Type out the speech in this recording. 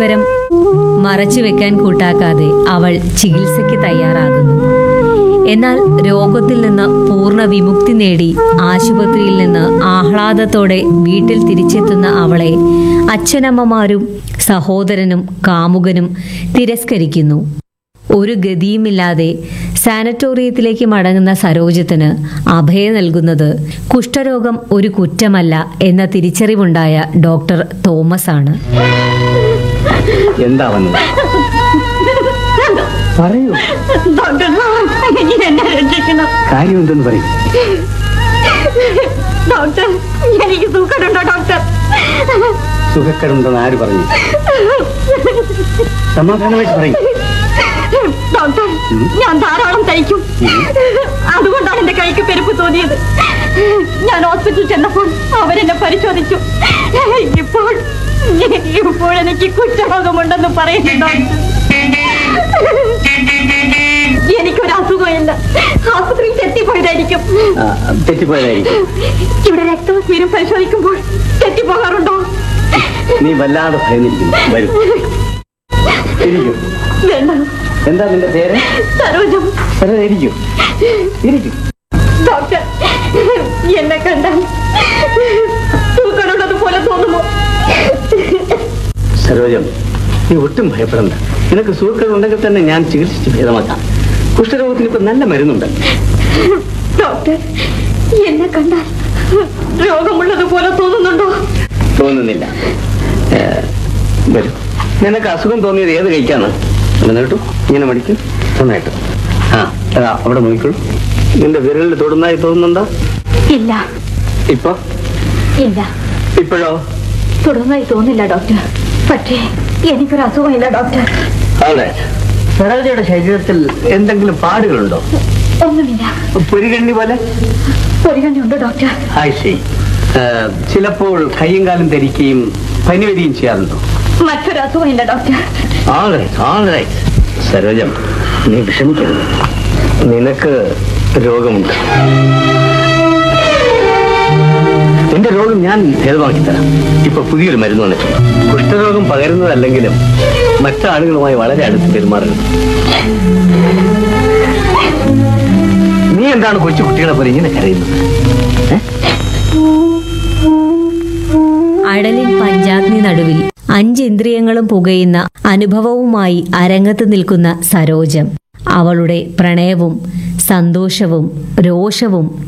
വിവരം മറച്ചുവെക്കാൻ കൂട്ടാക്കാതെ അവൾ ചികിത്സയ്ക്ക് തയ്യാറാകുന്നു എന്നാൽ രോഗത്തിൽ നിന്ന് പൂർണ്ണ വിമുക്തി നേടി ആശുപത്രിയിൽ നിന്ന് ആഹ്ലാദത്തോടെ വീട്ടിൽ തിരിച്ചെത്തുന്ന അവളെ അച്ഛനമ്മമാരും സഹോദരനും കാമുകനും തിരസ്കരിക്കുന്നു ഒരു ഗതിയുമില്ലാതെ സാനറ്റോറിയത്തിലേക്ക് മടങ്ങുന്ന സരോജത്തിന് അഭയം നൽകുന്നത് കുഷ്ഠരോഗം ഒരു കുറ്റമല്ല എന്ന തിരിച്ചറിവുണ്ടായ ഡോക്ടർ തോമസ് ആണ് എന്താ വന്നത് പറയൂ ഡോക്ടർ എന്നെ രക്ഷിക്കണം കാര്യം എന്തെന്ന് പറയും ഡോക്ടർ എനിക്ക് സൂക്കടുണ്ടോ ഡോക്ടർ സുഖക്കരുണ്ടെന്ന് ആര് പറഞ്ഞു സമാധാനമായിട്ട് പറയും ഡോക്ടർ ഞാൻ ധാരാളം കഴിക്കും അതുകൊണ്ടാണ് എന്റെ കൈക്ക് പെരുപ്പ് തോന്നിയത് ഞാൻ ഹോസ്പിറ്റലിൽ ചെന്നപ്പോൾ അവരെന്നെ പരിശോധിച്ചു ഇപ്പോൾ ഇപ്പോൾ എനിക്ക് കുറ്റരോഗമുണ്ടെന്ന് പറയുന്നു ഡോക്ടർ എനിക്കൊരു അസുഖമില്ല ആശുപത്രിയിൽ തെറ്റിപ്പോയതായിരിക്കും ആ, തെറ്റിപ്പോയതായിരിക്കും ഇവിടെ രക്തവും സ്വീരും പരിശോധിക്കുമ്പോൾ തെറ്റിപ്പോകാറുണ്ടോ നീ വല്ലാതെ ഭയന്നിരിക്കുന്നു വരൂ ഇരിക്കും വേണ്ട എന്താ നിന്റെ പേര് സരോജം അതെ ഇരിക്കും ഇരിക്കും ഡോക്ടർ എന്നെ കണ്ടാൽ തൂക്കടുള്ളത് പോലെ തോന്നുമോ സരോജം നീ ഒട്ടും ഭയപ്പെടണ്ട നിനക്ക് സുഹൃത്തുക്കൾ ഉണ്ടെങ്കിൽ തന്നെ ഞാൻ ചികിത്സിച്ച് ഭേദമാക്കാം കുഷ്ഠരോഗത്തിന് ഇപ്പൊ നല്ല മരുന്നുണ്ട് ഡോക്ടർ എന്നെ കണ്ടാൽ രോഗമുള്ളത് പോലെ തോന്നുന്നുണ്ടോ തോന്നുന്നില്ല ഏ, വരൂ നിനക്ക് അസുഖം തോന്നിയത് ഏത് കഴിക്കാണ് എന്നിട്ടു ഇങ്ങനെ മടിക്കും നന്നായിട്ട് ആ അതാ അവിടെ നോക്കിക്കോളൂ നിന്റെ വിരലിൽ തൊടുന്നതായി തോന്നുന്നുണ്ടോ ഇല്ല ഇപ്പൊ ഇല്ല ഇപ്പോഴോ തുടർന്നായി തോന്നില്ല ഡോക്ടർ പക്ഷേ എനിക്കൊരു അസുഖമില്ല ഡോക്ടർ അതെ സരോജയുടെ ശരീരത്തിൽ എന്തെങ്കിലും പാടുകളുണ്ടോ ഒന്നുമില്ല പൊരികണ്ണി പോലെ ഒരു ഉണ്ട് ഡോക്ടർ ഹായ് ശരി ചിലപ്പോൾ കൈയും കാലും ധരിക്കുകയും പനി വരികയും ചെയ്യാറുണ്ടോ മറ്റൊരു അസുഖമില്ല doctor All right, all right. Sarojam നീ വിഷമിക്കരുത് നിനക്ക് രോഗമുണ്ട് നിന്റെ രോഗം ഞാൻ ഭേദമാക്കി തരാം ഇപ്പൊ പുതിയൊരു മരുന്ന് വന്നിട്ടുണ്ട് കുഷ്ഠരോഗം പകരുന്നതല്ലെങ്കിലും മറ്റാളുകളുമായി വളരെ അടുത്ത് പെരുമാറരുത് നീ എന്താണ് കൊച്ചു കുട്ടികളെ പോലെ ഇങ്ങനെ കരയുന്നത് ഏ? അടലിൻ പഞ്ചാഗ്നി നടുവിൽ അഞ്ചിന്ദ്രിയങ്ങളും പുകയുന്ന അനുഭവവുമായി അരങ്ങത്ത് നിൽക്കുന്ന സരോജം അവളുടെ പ്രണയവും സന്തോഷവും രോഷവും